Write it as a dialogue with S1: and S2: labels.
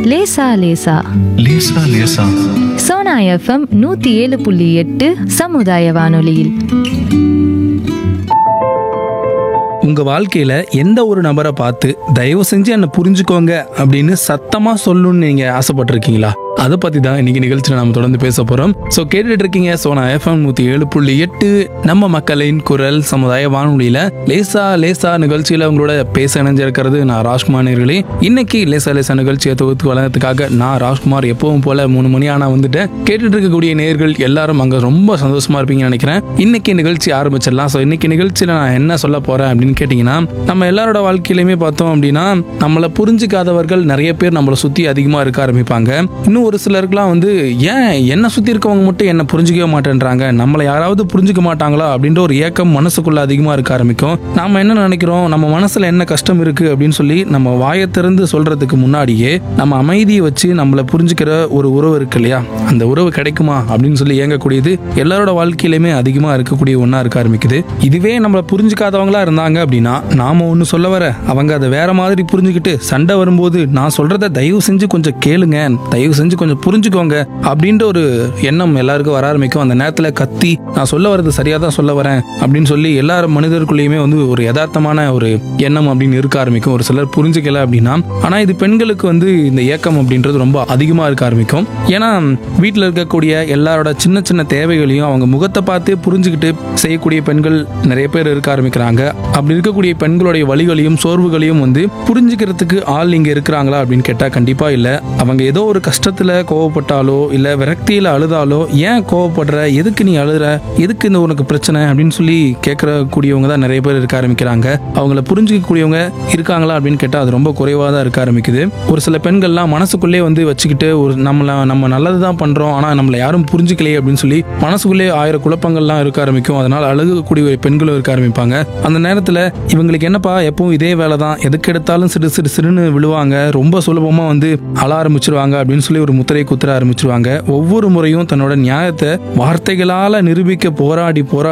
S1: லேசா லேசா
S2: லேசா லேசா
S1: சோனா எஃப்எம் நூத்தி ஏழு புள்ளி எட்டு சமுதாய வானொலியில்
S3: உங்க வாழ்க்கையில எந்த ஒரு நபரை பார்த்து தயவு செஞ்சு என்னை புரிஞ்சுக்கோங்க அப்படின்னு சத்தமா சொல்லணும்னு நீங்க ஆசைப்பட்டிருக்கீங்களா அதை பத்தி தான் இன்னைக்கு நிகழ்ச்சியில் நம்ம தொடர்ந்து பேச போறோம் ஸோ கேட்டுட்டு இருக்கீங்க சோனா எஃப்எம் நூத்தி ஏழு புள்ளி எட்டு நம்ம மக்களின் குரல் சமுதாய வானொலியில லேசா லேசா நிகழ்ச்சியில உங்களோட பேச இணைஞ்சிருக்கிறது நான் ராஜ்குமார் நேர்களே இன்னைக்கு லேசா லேசா நிகழ்ச்சியை தொகுத்து வழங்குறதுக்காக நான் ராஜ்குமார் எப்பவும் போல மூணு மணி ஆனா வந்துட்டேன் கேட்டுட்டு இருக்கக்கூடிய நேர்கள் எல்லாரும் அங்க ரொம்ப சந்தோஷமா இருப்பீங்கன்னு நினைக்கிறேன் இன்னைக்கு நிகழ்ச்சி ஆரம்பிச்சிடலாம் ஸோ இன்னைக்கு நிகழ்ச்சியில நான் என்ன சொல்ல போறேன் அப்படின்னு கேட்டிங்கன்னா நம்ம எல்லாரோட வாழ்க்கையிலுமே பார்த்தோம் அப்படின்னா நம்மளை புரிஞ்சுக்காதவர்கள் நிறைய பேர் நம்மளை சுத்தி அதிகமா இருக்க ஆரம்பிப்பாங்க இன்னும் ஒரு சிலருக்குலாம் வந்து ஏன் என்ன சுத்தி இருக்கவங்க மட்டும் என்ன புரிஞ்சுக்கவே மாட்டேன்றாங்க நம்மளை யாராவது புரிஞ்சுக்க மாட்டாங்களா அப்படின்ற ஒரு ஏக்கம் மனசுக்குள்ள அதிகமா இருக்க ஆரம்பிக்கும் நாம என்ன நினைக்கிறோம் நம்ம மனசுல என்ன கஷ்டம் இருக்கு அப்படின்னு சொல்லி நம்ம வாயை திறந்து சொல்றதுக்கு முன்னாடியே நம்ம அமைதியை வச்சு நம்மளை புரிஞ்சுக்கிற ஒரு உறவு இருக்கு இல்லையா அந்த உறவு கிடைக்குமா அப்படின்னு சொல்லி இயங்கக்கூடியது எல்லாரோட வாழ்க்கையிலுமே அதிகமா இருக்கக்கூடிய ஒன்றா இருக்க ஆரம்பிக்குது இதுவே நம்மளை புரிஞ்சுக்காதவங்களா இருந்தாங்க அப்படின்னா நாம ஒன்று சொல்ல வர அவங்க அதை வேற மாதிரி புரிஞ்சுக்கிட்டு சண்டை வரும்போது நான் சொல்றத தயவு செஞ்சு கொஞ்சம் கேளுங்க தயவு செஞ்சு கொஞ்சம் புரிஞ்சுக்கோங்க அப்படின்ற ஒரு எண்ணம் எல்லாருக்கும் வர ஆரம்பிக்கும் அந்த நேரத்தில் கத்தி நான் சொல்ல வர்றது சரியா தான் சொல்ல வரேன் அப்படின்னு சொல்லி எல்லாரும் மனிதருக்குள்ளேயுமே வந்து ஒரு யதார்த்தமான ஒரு எண்ணம் அப்படின்னு இருக்க ஆரம்பிக்கும் ஒரு சிலர் புரிஞ்சுக்கல அப்படின்னா ஆனா இது பெண்களுக்கு வந்து இந்த ஏக்கம் அப்படின்றது ரொம்ப அதிகமா இருக்க ஆரம்பிக்கும் ஏன்னா வீட்டில் இருக்கக்கூடிய எல்லாரோட சின்ன சின்ன தேவைகளையும் அவங்க முகத்தை பார்த்தே புரிஞ்சுக்கிட்டு செய்யக்கூடிய பெண்கள் நிறைய பேர் இருக்க ஆரம்பிக்கிறாங்க அப்படி இருக்கக்கூடிய பெண்களுடைய வழிகளையும் சோர்வுகளையும் வந்து புரிஞ்சுக்கிறதுக்கு ஆள் இங்க இருக்கிறாங்களா அப்படின்னு கேட்டா கண்டிப்பா இல்ல அவங்க ஏதோ ஒரு கஷ்டத்துல கோவப்பட்டாலோ இல்ல விரக்தியில அழுதாலோ ஏன் கோவப்படுற எதுக்கு நீ அழுற எதுக்கு இந்த உனக்கு பிரச்சனை அப்படின்னு சொல்லி கேட்கற கூடியவங்க தான் நிறைய பேர் இருக்க ஆரம்பிக்கிறாங்க அவங்கள புரிஞ்சுக்கக்கூடியவங்க இருக்காங்களா அப்படின்னு கேட்டா அது ரொம்ப குறைவாக தான் இருக்க ஆரம்பிக்குது ஒரு சில பெண்கள்லாம் மனசுக்குள்ளே வந்து வச்சுக்கிட்டு ஒரு நம்மள நம்ம நல்லது தான் பண்றோம் ஆனா நம்மளை யாரும் புரிஞ்சுக்கலையே அப்படின்னு சொல்லி மனசுக்குள்ளே ஆயிரம் குழப்பங்கள்லாம் இருக்க ஆரம்பிக்கும் அதனால அழுகக்கூடிய பெண்களும் இருக்க ஆரம்பிப்பாங்க அந்த நேரத்துல இவங்களுக்கு என்னப்பா எப்பவும் இதே வேலை தான் எதுக்கு எடுத்தாலும் சிறு சிறு சிறுன்னு விழுவாங்க ரொம்ப சுலபமா வந்து அழ ஆரம்பிச்சிருவாங்க அப்படின்னு சொல்லி ஒரு முத்திரை குத்துற ஆரம்பிச்சிருவாங்க ஒவ்வொரு முறையும் தன்னோட நியாயத்தை வார்த்தைகளால நிரூபிக்க போராடி போராடி